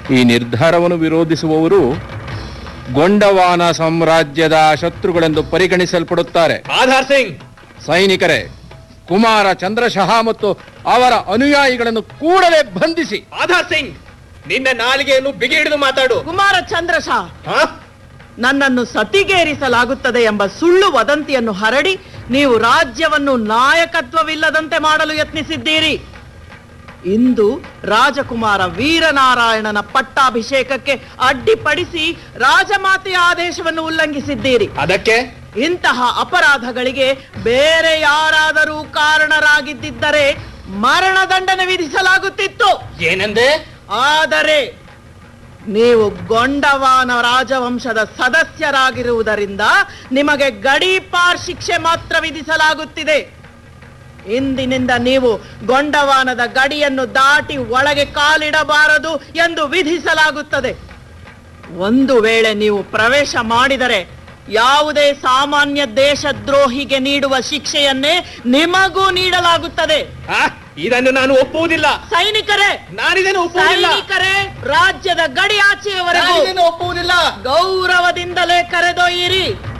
ಈ ನಿರ್ಧಾರವನ್ನು ವಿರೋಧಿಸುವವರು ಗೊಂಡವಾನ ಸಾಮ್ರಾಜ್ಯದ ಶತ್ರುಗಳೆಂದು ಪರಿಗಣಿಸಲ್ಪಡುತ್ತಾರೆ ಆಧಾರ್ ಸಿಂಗ್ ಸೈನಿಕರೇ ಕುಮಾರ ಚಂದ್ರಶಹ ಮತ್ತು ಅವರ ಅನುಯಾಯಿಗಳನ್ನು ಕೂಡಲೇ ಬಂಧಿಸಿ ಆಧಾರ್ ಸಿಂಗ್ ನಿನ್ನ ನಾಲಿಗೆಯನ್ನು ಬಿಗಿ ಹಿಡಿದು ಮಾತಾಡು ಕುಮಾರ ಚಂದ್ರಶಾ ಹಾ? ನನ್ನನ್ನು ಸತಿಗೇರಿಸಲಾಗುತ್ತದೆ ಎಂಬ ಸುಳ್ಳು ವದಂತಿಯನ್ನು ಹರಡಿ ನೀವು ರಾಜ್ಯವನ್ನು ನಾಯಕತ್ವವಿಲ್ಲದಂತೆ ಮಾಡಲು ಯತ್ನಿಸಿದ್ದೀರಿ ಇಂದು ರಾಜಕುಮಾರ ವೀರನಾರಾಯಣನ ಪಟ್ಟಾಭಿಷೇಕಕ್ಕೆ ಅಡ್ಡಿಪಡಿಸಿ ರಾಜಮಾತೆಯ ಆದೇಶವನ್ನು ಉಲ್ಲಂಘಿಸಿದ್ದೀರಿ ಅದಕ್ಕೆ ಇಂತಹ ಅಪರಾಧಗಳಿಗೆ ಬೇರೆ ಯಾರಾದರೂ ಕಾರಣರಾಗಿದ್ದಿದ್ದರೆ ಮರಣದಂಡನೆ ವಿಧಿಸಲಾಗುತ್ತಿತ್ತು ಏನಂದೆ ಆದರೆ ನೀವು ಗೊಂಡವಾನ ರಾಜವಂಶದ ಸದಸ್ಯರಾಗಿರುವುದರಿಂದ ನಿಮಗೆ ಗಡೀಪಾರ್ ಶಿಕ್ಷೆ ಮಾತ್ರ ವಿಧಿಸಲಾಗುತ್ತಿದೆ ಇಂದಿನಿಂದ ನೀವು ಗೊಂಡವಾನದ ಗಡಿಯನ್ನು ದಾಟಿ ಒಳಗೆ ಕಾಲಿಡಬಾರದು ಎಂದು ವಿಧಿಸಲಾಗುತ್ತದೆ ಒಂದು ವೇಳೆ ನೀವು ಪ್ರವೇಶ ಮಾಡಿದರೆ ಯಾವುದೇ ಸಾಮಾನ್ಯ ದೇಶದ್ರೋಹಿಗೆ ನೀಡುವ ಶಿಕ್ಷೆಯನ್ನೇ ನಿಮಗೂ ನೀಡಲಾಗುತ್ತದೆ ಹಾ? ಇದನ್ನು ನಾನು ಒಪ್ಪುವುದಿಲ್ಲ ಸೈನಿಕರೇ ನಾನಿದನ್ನು ಒಪ್ಪುವುದಿಲ್ಲ ಸೈನಿಕರೇ ರಾಜ್ಯದ ಗಡಿ ಆಚೆಯವರೆಗೂ ನಾನಿದನ್ನು ಒಪ್ಪುವುದಿಲ್ಲ ಗೌರವದಿಂದಲೇ ಕರೆದೊಯ್ಯಿರಿ